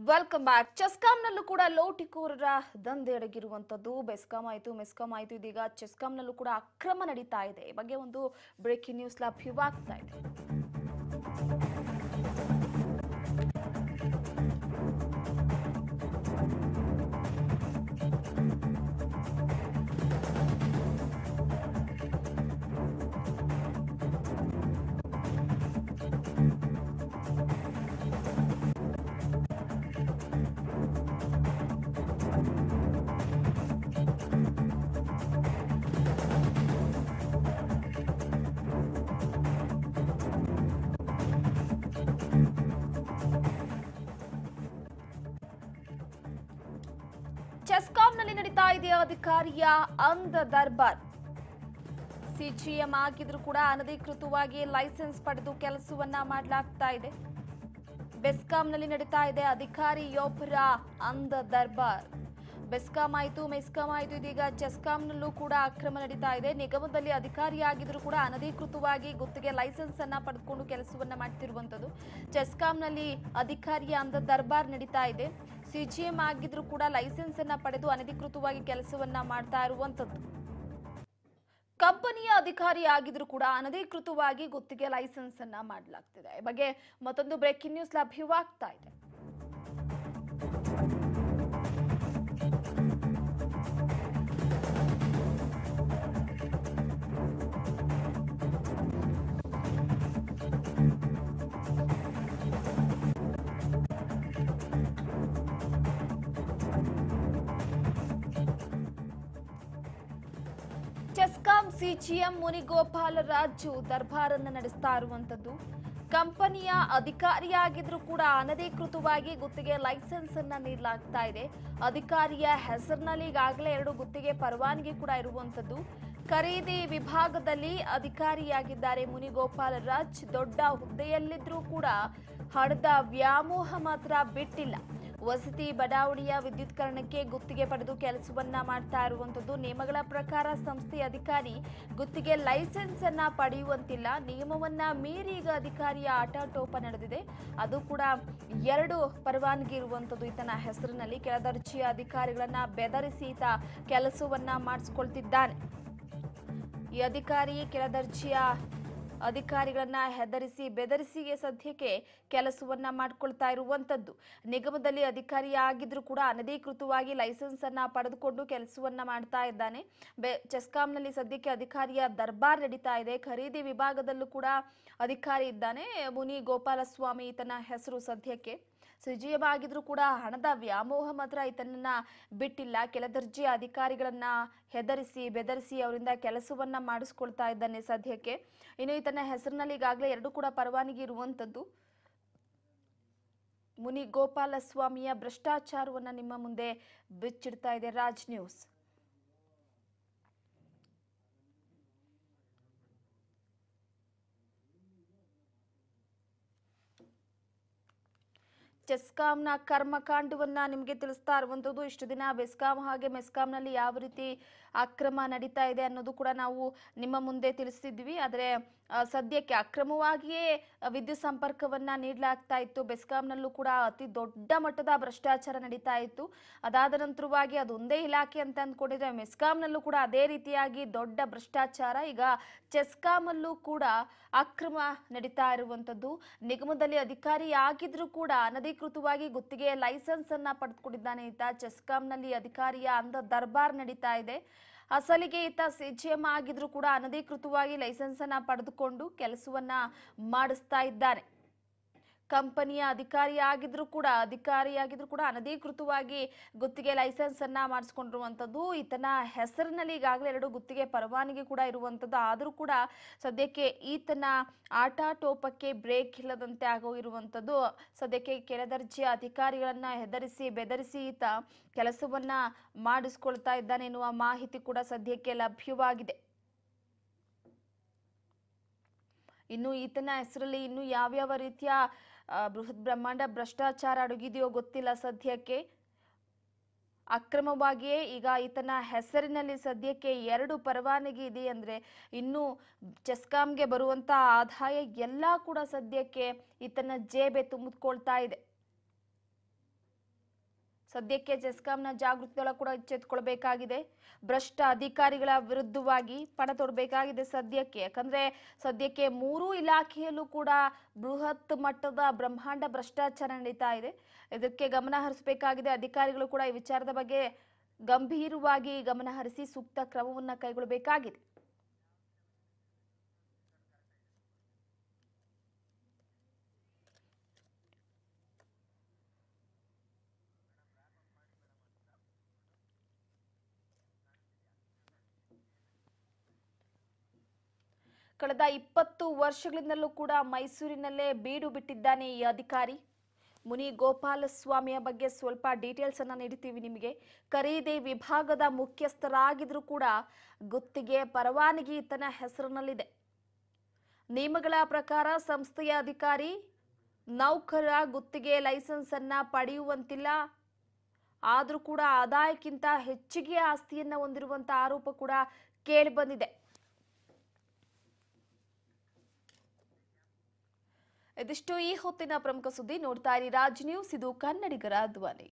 welcome back ಚೆಸ್ಕಾಂನಲ್ಲೂ ಕೂಡ ಲೋಟಿಕೋರರ ದಂಧೆ ಅಡಗಿರುವಂತದ್ದು ಬೆಸ್ಕಾಂ ಆಯಿತು ಮೆಸ್ಕಾಂ ಆಯಿತು ಇದೀಗ ಚೆಸ್ಕಾಂನಲ್ಲೂ ಕೂಡ ಅಕ್ರಮ ನಡೀತಾ ಇದೆ ಈ ಬಗ್ಗೆ ಒಂದು ಬ್ರೇಕಿಂಗ್ ನ್ಯೂಸ್ ಲಭ್ಯವಾಗ್ತಾ ಇದೆ ಚೆಸ್ಕಾಂನಲ್ಲಿ ನಡೀತಾ ಇದೆ ಅಧಿಕಾರಿಯ ಅಂಧ ದರ್ಬಾರ್ ಸಿಜಿಎಂ ಆಗಿದ್ರು ಕೂಡ ಅನಧಿಕೃತವಾಗಿ ಲೈಸೆನ್ಸ್ ಪಡೆದು ಕೆಲಸವನ್ನ ಮಾಡಲಾಗ್ತಾ ಇದೆ ಬೆಸ್ಕಾಂನಲ್ಲಿ ನಡೀತಾ ಇದೆ ಅಧಿಕಾರಿಯೊಬ್ಬರ ಅಂಧ ದರ್ಬಾರ್ ಬೆಸ್ಕಾಂ ಆಯಿತು ಮೆಸ್ಕಾಂ ಆಯಿತು ಇದೀಗ ಚೆಸ್ಕಾಂನಲ್ಲೂ ಕೂಡ ಅಕ್ರಮ ನಡೀತಾ ಇದೆ ನಿಗಮದಲ್ಲಿ ಅಧಿಕಾರಿಯಾಗಿದ್ರು ಕೂಡ ಅನಧಿಕೃತವಾಗಿ ಗುತ್ತಿಗೆ ಲೈಸೆನ್ಸ್ ಅನ್ನ ಪಡೆದುಕೊಂಡು ಕೆಲಸವನ್ನ ಮಾಡ್ತಿರುವಂತದ್ದು ಚೆಸ್ಕಾಂನಲ್ಲಿ ಅಧಿಕಾರಿಯ ಅಂಧ ದರ್ಬಾರ್ ನಡೀತಾ ಇದೆ ಸಿಜಿಎಂ ಆಗಿದ್ರು ಕೂಡ ಲೈಸೆನ್ಸ್ ಅನ್ನ ಪಡೆದು ಅನಧಿಕೃತವಾಗಿ ಕೆಲಸವನ್ನ ಮಾಡ್ತಾ ಇರುವಂತದ್ದು ಕಂಪನಿಯ ಅಧಿಕಾರಿ ಆಗಿದ್ರು ಕೂಡ ಅನಧಿಕೃತವಾಗಿ ಗುತ್ತಿಗೆ ಲೈಸೆನ್ಸ್ ಅನ್ನ ಮಾಡಲಾಗ್ತಿದೆ ಈ ಬಗ್ಗೆ ಮತ್ತೊಂದು ಬ್ರೇಕಿಂಗ್ ನ್ಯೂಸ್ ಲಭ್ಯವಾಗ್ತಾ ಇದೆ ಚೆಸ್ಕಾಂ ಸಿಜಿಎಂ ಮುನಿಗೋಪಾಲ ರಾಜು ದರ್ಬಾರನ್ನ ನಡೆಸ್ತಾ ಇರುವಂತದ್ದು ಕಂಪನಿಯ ಅಧಿಕಾರಿಯಾಗಿದ್ರು ಕೂಡ ಅನಧಿಕೃತವಾಗಿ ಗುತ್ತಿಗೆ ಲೈಸೆನ್ಸ್ ಅನ್ನ ನೀಡಲಾಗ್ತಾ ಇದೆ ಅಧಿಕಾರಿಯ ಹೆಸರಿನಲ್ಲಿ ಈಗಾಗಲೇ ಎರಡು ಗುತ್ತಿಗೆ ಪರವಾನಗಿ ಕೂಡ ಇರುವಂತದ್ದು ಖರೀದಿ ವಿಭಾಗದಲ್ಲಿ ಅಧಿಕಾರಿಯಾಗಿದ್ದಾರೆ ಮುನಿಗೋಪಾಲ ರಾಜ್ ದೊಡ್ಡ ಹುದ್ದೆಯಲ್ಲಿದ್ರೂ ಕೂಡ ಹಣದ ವ್ಯಾಮೋಹ ಮಾತ್ರ ಬಿಟ್ಟಿಲ್ಲ ವಸತಿ ಬಡಾವಣೆಯ ವಿದ್ಯುತ್ಕರಣಕ್ಕೆ ಗುತ್ತಿಗೆ ಪಡೆದು ಕೆಲಸವನ್ನ ಮಾಡ್ತಾ ಇರುವಂತದ್ದು ನಿಯಮಗಳ ಪ್ರಕಾರ ಸಂಸ್ಥೆಯ ಅಧಿಕಾರಿ ಗುತ್ತಿಗೆ ಲೈಸೆನ್ಸ್ ಅನ್ನ ಪಡೆಯುವಂತಿಲ್ಲ ನಿಯಮವನ್ನ ಮೀರಿ ಈಗ ಅಧಿಕಾರಿಯ ಆಟಾಟೋಪ ನಡೆದಿದೆ ಅದು ಕೂಡ ಎರಡು ಪರವಾನಗಿ ಇರುವಂತದ್ದು ಈತನ ಹೆಸರಿನಲ್ಲಿ ಕೆಳದರ್ಜೆಯ ಅಧಿಕಾರಿಗಳನ್ನ ಬೆದರಿಸಿ ಈತ ಕೆಲಸವನ್ನ ಮಾಡಿಸ್ಕೊಳ್ತಿದ್ದಾನೆ ಈ ಅಧಿಕಾರಿ ಕೆಳದರ್ಜೆಯ ಅಧಿಕಾರಿಗಳನ್ನ ಹೆದರಿಸಿ ಬೆದರಿಸಿಗೆ ಸದ್ಯಕ್ಕೆ ಕೆಲಸವನ್ನ ಮಾಡ್ಕೊಳ್ತಾ ಇರುವಂತದ್ದು ನಿಗಮದಲ್ಲಿ ಅಧಿಕಾರಿ ಆಗಿದ್ರು ಕೂಡ ಅನಧಿಕೃತವಾಗಿ ಲೈಸೆನ್ಸ್ ಅನ್ನ ಪಡೆದುಕೊಂಡು ಕೆಲಸವನ್ನ ಮಾಡ್ತಾ ಇದ್ದಾನೆ ಬೆ ಚೆಸ್ಕಾಂನಲ್ಲಿ ಸದ್ಯಕ್ಕೆ ಅಧಿಕಾರಿಯ ದರ್ಬಾರ್ ನಡೀತಾ ಇದೆ ಖರೀದಿ ವಿಭಾಗದಲ್ಲೂ ಕೂಡ ಅಧಿಕಾರಿ ಇದ್ದಾನೆ ಮುನಿ ಗೋಪಾಲಸ್ವಾಮಿ ಈತನ ಹೆಸರು ಸದ್ಯಕ್ಕೆ ಸಿಜಿಎಂ ಆಗಿದ್ರು ಕೂಡ ಹಣದ ವ್ಯಾಮೋಹ ಮಾತ್ರ ಈತನನ್ನ ಬಿಟ್ಟಿಲ್ಲ ಕೆಳದರ್ಜೆಯ ಅಧಿಕಾರಿಗಳನ್ನ ಹೆದರಿಸಿ ಬೆದರಿಸಿ ಅವರಿಂದ ಕೆಲಸವನ್ನ ಮಾಡಿಸ್ಕೊಳ್ತಾ ಇದ್ದಾನೆ ಸದ್ಯಕ್ಕೆ ಇನ್ನು ಈತನ ಹೆಸರಿನಲ್ಲಿ ಈಗಾಗಲೇ ಎರಡು ಕೂಡ ಪರವಾನಗಿ ಇರುವಂತದ್ದು ಮುನಿ ಗೋಪಾಲಸ್ವಾಮಿಯ ಭ್ರಷ್ಟಾಚಾರವನ್ನ ನಿಮ್ಮ ಮುಂದೆ ಬಿಚ್ಚಿಡ್ತಾ ಇದೆ ರಾಜ್ ನ್ಯೂಸ್ ಚೆಸ್ಕಾಂನ ಕರ್ಮಕಾಂಡವನ್ನ ನಿಮಗೆ ತಿಳಿಸ್ತಾ ಇರುವಂಥದ್ದು ಇಷ್ಟು ದಿನ ಬೆಸ್ಕಾಂ ಹಾಗೆ ಮೆಸ್ಕಾಂನಲ್ಲಿ ಯಾವ ರೀತಿ ಅಕ್ರಮ ನಡೀತಾ ಇದೆ ಅನ್ನೋದು ಕೂಡ ನಾವು ನಿಮ್ಮ ಮುಂದೆ ತಿಳಿಸಿದ್ವಿ ಆದರೆ ಆ, ಸದ್ಯಕ್ಕೆ ಅಕ್ರಮವಾಗಿಯೇ ವಿದ್ಯುತ್ ಸಂಪರ್ಕವನ್ನ ನೀಡಲಾಗ್ತಾ ಇತ್ತು ಬೆಸ್ಕಾಂನಲ್ಲೂ ಕೂಡ ಅತಿ ದೊಡ್ಡ ಮಟ್ಟದ ಭ್ರಷ್ಟಾಚಾರ ನಡೀತಾ ಇತ್ತು ಅದಾದ ನಂತರವಾಗಿ ಅದೊಂದೇ ಇಲಾಖೆ ಅಂತ ಅಂದ್ಕೊಂಡಿದ್ರೆ ಮೆಸ್ಕಾಂನಲ್ಲೂ ಕೂಡ ಅದೇ ರೀತಿಯಾಗಿ ದೊಡ್ಡ ಭ್ರಷ್ಟಾಚಾರ ಈಗ ಚೆಸ್ಕಾಮಲ್ಲೂ ಕೂಡ ಅಕ್ರಮ ನಡೀತಾ ಇರುವಂತದ್ದು ನಿಗಮದಲ್ಲಿ ಅಧಿಕಾರಿ ಆಗಿದ್ರು ಕೂಡ ಅನಧಿಕೃತವಾಗಿ ಗುತ್ತಿಗೆ ಲೈಸೆನ್ಸ್ ಅನ್ನ ಪಡೆದುಕೊಂಡಿದ್ದಾನೆ ಈತ ಚೆಸ್ಕಾಂನಲ್ಲಿ ಅಧಿಕಾರಿಯ ಅಂಧ ದರ್ಬಾರ್ ನಡೀತಾ ಇದೆ ಅಸಲಿಗೆ ಈತ ಸಿಜಿಎಂ ಆಗಿದ್ರು ಕೂಡ ಅನಧಿಕೃತವಾಗಿ ಲೈಸೆನ್ಸ್ ಅನ್ನ ಪಡೆದುಕೊಂಡು ಕೆಲಸವನ್ನ ಮಾಡಿಸ್ತಾ ಇದ್ದಾನೆ ಕಂಪನಿಯ ಅಧಿಕಾರಿ ಆಗಿದ್ರು ಕೂಡ ಅಧಿಕಾರಿಯಾಗಿದ್ರು ಕೂಡ ಅನಧಿಕೃತವಾಗಿ ಗುತ್ತಿಗೆ ಲೈಸೆನ್ಸ್ ಅನ್ನ ಮಾಡಿಸ್ಕೊಂಡಿರುವಂಥದ್ದು ಈತನ ಹೆಸರಿನಲ್ಲಿ ಈಗಾಗಲೇ ಎರಡು ಗುತ್ತಿಗೆ ಪರವಾನಗಿ ಕೂಡ ಇರುವಂಥದ್ದು ಆದರೂ ಕೂಡ ಸದ್ಯಕ್ಕೆ ಈತನ ಆಟಾಟೋಪಕ್ಕೆ ಬ್ರೇಕ್ ಇಲ್ಲದಂತೆ ಆಗೋಗಿರುವಂಥದ್ದು ಸದ್ಯಕ್ಕೆ ಕೆಳದರ್ಜೆಯ ಅಧಿಕಾರಿಗಳನ್ನ ಹೆದರಿಸಿ ಬೆದರಿಸಿ ಈತ ಕೆಲಸವನ್ನ ಮಾಡಿಸ್ಕೊಳ್ತಾ ಇದ್ದಾನೆ ಎನ್ನುವ ಮಾಹಿತಿ ಕೂಡ ಸದ್ಯಕ್ಕೆ ಲಭ್ಯವಾಗಿದೆ ಇನ್ನು ಈತನ ಹೆಸರಲ್ಲಿ ಇನ್ನು ಯಾವ್ಯಾವ ರೀತಿಯ ಆ, ಬೃಹತ್ ಬ್ರಹ್ಮಾಂಡ ಭ್ರಷ್ಟಾಚಾರ ಅಡಗಿದೆಯೋ ಗೊತ್ತಿಲ್ಲ ಸದ್ಯಕ್ಕೆ ಅಕ್ರಮವಾಗಿಯೇ ಈಗ ಈತನ ಹೆಸರಿನಲ್ಲಿ ಸದ್ಯಕ್ಕೆ ಎರಡು ಪರವಾನಗಿ ಇದೆ ಅಂದ್ರೆ ಇನ್ನು ಚೆಸ್ಕಾಂಗೆ ಬರುವಂತ ಆದಾಯ ಎಲ್ಲ ಕೂಡ ಸದ್ಯಕ್ಕೆ ಈತನ ಜೇಬೆ ತುಂಬಿಕೊಳ್ತಾ ಇದೆ ಸದ್ಯಕ್ಕೆ ಜೆಸ್ಕಾಂನ ಜಾಗೃತಿದಳ ಕೂಡ ಎಚ್ಚೆತ್ತುಕೊಳ್ಬೇಕಾಗಿದೆ ಭ್ರಷ್ಟ ಅಧಿಕಾರಿಗಳ ವಿರುದ್ಧವಾಗಿ ಪಣ ತೊಡಬೇಕಾಗಿದೆ ಸದ್ಯಕ್ಕೆ ಯಾಕಂದ್ರೆ ಸದ್ಯಕ್ಕೆ ಮೂರು ಇಲಾಖೆಯಲ್ಲೂ ಕೂಡ ಬೃಹತ್ ಮಟ್ಟದ ಬ್ರಹ್ಮಾಂಡ ಭ್ರಷ್ಟಾಚಾರ ನಡೀತಾ ಇದೆ ಇದಕ್ಕೆ ಗಮನ ಹರಿಸಬೇಕಾಗಿದೆ ಅಧಿಕಾರಿಗಳು ಕೂಡ ಈ ವಿಚಾರದ ಬಗ್ಗೆ ಗಂಭೀರವಾಗಿ ಗಮನ ಹರಿಸಿ ಸೂಕ್ತ ಕ್ರಮವನ್ನು ಕೈಗೊಳ್ಳಬೇಕಾಗಿದೆ ಕಳೆದ ಇಪ್ಪತ್ತು ವರ್ಷಗಳಿಂದಲೂ ಕೂಡ ಮೈಸೂರಿನಲ್ಲೇ ಬೀಡು ಬಿಟ್ಟಿದ್ದಾನೆ ಈ ಅಧಿಕಾರಿ ಮುನಿ ಗೋಪಾಲಸ್ವಾಮಿಯ ಬಗ್ಗೆ ಸ್ವಲ್ಪ ಡೀಟೇಲ್ಸ್ ಅನ್ನ ನೀಡ್ತೀವಿ ನಿಮಗೆ ಖರೀದಿ ವಿಭಾಗದ ಮುಖ್ಯಸ್ಥರಾಗಿದ್ರು ಕೂಡ ಗುತ್ತಿಗೆ ಪರವಾನಗಿ ಈತನ ಹೆಸರಿನಲ್ಲಿದೆ ನಿಯಮಗಳ ಪ್ರಕಾರ ಸಂಸ್ಥೆಯ ಅಧಿಕಾರಿ ನೌಕರ ಗುತ್ತಿಗೆ ಲೈಸೆನ್ಸ್ ಅನ್ನ ಪಡೆಯುವಂತಿಲ್ಲ ಆದರೂ ಕೂಡ ಆದಾಯಕ್ಕಿಂತ ಹೆಚ್ಚಿಗೆ ಆಸ್ತಿಯನ್ನ ಹೊಂದಿರುವಂತ ಆರೋಪ ಕೂಡ ಕೇಳಿ ಬಂದಿದೆ ಇದಿಷ್ಟು ಈ ಹೊತ್ತಿನ ಪ್ರಮುಖ ಸುದ್ದಿ ನೋಡ್ತಾ ಇರಿ ರಾಜ್ ನ್ಯೂಸ್ ಇದು ಕನ್ನಡಿಗರ ಧ್ವನಿ